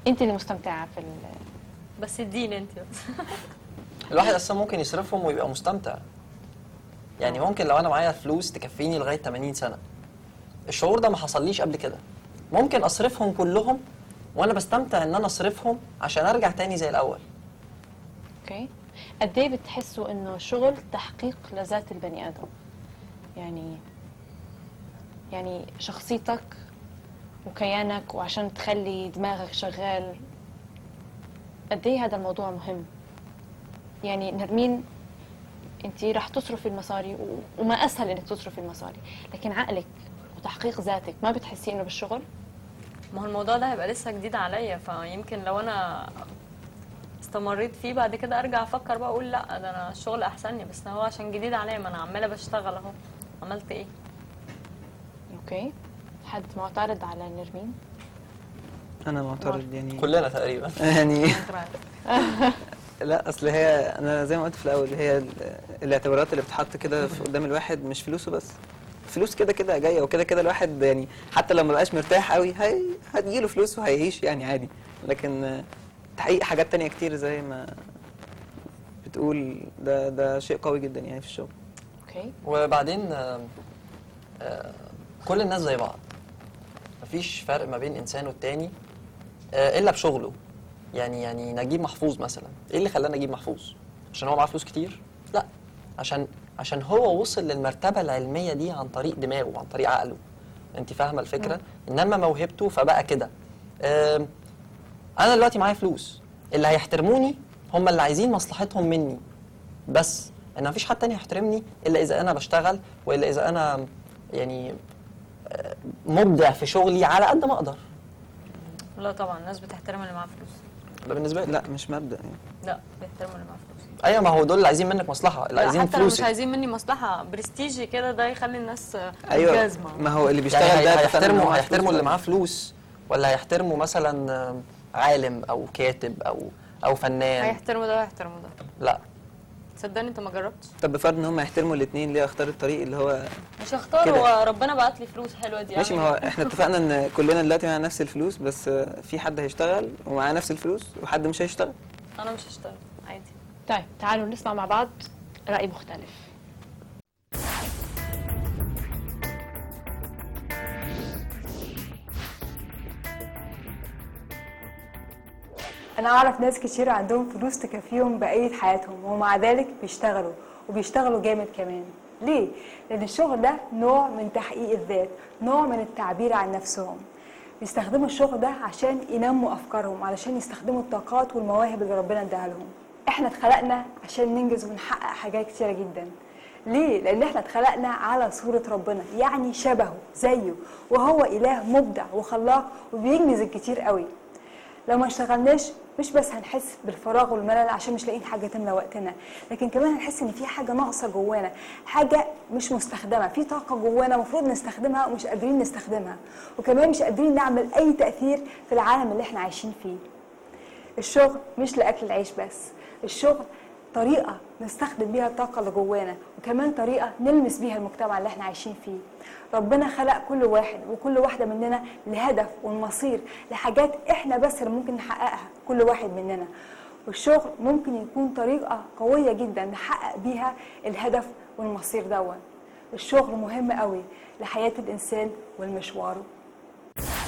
انت اللي مستمتعه في ال... بس اديني انت الواحد اصلا ممكن يصرفهم ويبقى مستمتع يعني ممكن لو انا معايا فلوس تكفيني لغايه 80 سنه الشعور ده ما حصليش قبل كده ممكن اصرفهم كلهم وانا بستمتع ان انا اصرفهم عشان ارجع تاني زي الاول اوكي قد ايه بتحسوا انه شغل تحقيق لذات البني ادم يعني يعني شخصيتك وكيانك وعشان تخلي دماغك شغال قد ايه هذا الموضوع مهم يعني نرمين انت راح تصرفي المصاري و... وما اسهل انك تصرفي المصاري لكن عقلك وتحقيق ذاتك ما بتحسي انه بالشغل ما هو الموضوع ده هيبقى لسه جديد عليا فيمكن لو انا استمريت فيه بعد كده ارجع افكر بقى اقول لا ده انا الشغل احسن لي بس هو عشان جديد عليا ما انا عماله بشتغل اهو عملت ايه اوكي حد معترض على نرمين انا معترض يعني كلنا تقريبا يعني لا اصل هي انا زي ما قلت في الاول هي ال- الاعتبارات اللي بتحط كده في قدام الواحد مش فلوسه بس فلوس كده كده جايه وكده كده الواحد يعني حتى لو ما بقاش مرتاح قوي هي هتجيله فلوس وهيعيش يعني عادي لكن آه، تحقيق حاجات تانية كتير زي ما بتقول ده ده شيء قوي جدا يعني في الشغل اوكي وبعدين آم، آه، كل الناس زي بعض مفيش فرق ما بين انسان والتاني آه، الا بشغله يعني يعني نجيب محفوظ مثلا ايه اللي خلاه نجيب محفوظ عشان هو معاه فلوس كتير لا عشان عشان هو وصل للمرتبه العلميه دي عن طريق دماغه عن طريق عقله انت فاهمه الفكره انما موهبته فبقى كده آم، انا دلوقتي معايا فلوس اللي هيحترموني هم اللي عايزين مصلحتهم مني بس ان مفيش حد تاني يحترمني الا اذا انا بشتغل والا اذا انا يعني آه، مبدع في شغلي على قد ما اقدر لا طبعا الناس بتحترم اللي معاه فلوس ده بالنسبه لي لا مش مبدأ يعني لا بيحترموا اللي معاه فلوس ايوه ما هو دول اللي عايزين منك مصلحه اللي لا، عايزين حتى لو مش فلوسك عايزين مني مصلحه برستيجي كده ده يخلي الناس ايوه جازمه ما هو اللي بيشتغل يعني ده هي- اتفقنا إن هو هيحترموا معاه هيحترموا فلوس اللي ولا معاه فلوس ولا هيحترموا مثلا آه، عالم او كاتب او او فنان هيحترموا ده ويحترموا ده لا تصدقني انت ما جربتش طب بفرض ان هم يحترموا الاثنين ليه اختار الطريق اللي هو مش هختار كده. هو ربنا بعت لي فلوس حلوه دي ماشي أعمل ما هو إيه؟ احنا اتفقنا ان كلنا دلوقتي معانا نفس الفلوس بس آه، في حد هيشتغل ومعاه نفس الفلوس وحد مش هيشتغل انا مش هشتغل عادي طيب تعالوا نسمع مع بعض رأي مختلف أنا أعرف ناس كتير عندهم فلوس تكفيهم بقية حياتهم ومع ذلك بيشتغلوا وبيشتغلوا جامد كمان ليه؟ لأن الشغل ده نوع من تحقيق الذات نوع من التعبير عن نفسهم بيستخدموا الشغل ده عشان ينموا أفكارهم علشان يستخدموا الطاقات والمواهب اللي ربنا اداها لهم احنا اتخلقنا عشان ننجز ونحقق حاجات كتيرة جدا ليه؟ لأن احنا اتخلقنا على صورة ربنا يعني شبهه زيه وهو إله مبدع وخلاق وبينجز الكتير قوي لو ما اشتغلناش مش بس هنحس بالفراغ والملل عشان مش لاقيين حاجه تملى وقتنا لكن كمان هنحس ان في حاجه ناقصه جوانا حاجه مش مستخدمه في طاقه جوانا المفروض نستخدمها ومش قادرين نستخدمها وكمان مش قادرين نعمل اي تاثير في العالم اللي احنا عايشين فيه الشغل مش لاكل العيش بس الشغل طريقه نستخدم بيها الطاقه اللي جوانا وكمان طريقه نلمس بيها المجتمع اللي احنا عايشين فيه ربنا خلق كل واحد وكل واحده مننا لهدف والمصير لحاجات احنا بس اللي ممكن نحققها كل واحد مننا والشغل ممكن يكون طريقه قويه جدا نحقق بيها الهدف والمصير دون الشغل مهم قوي لحياه الانسان والمشواره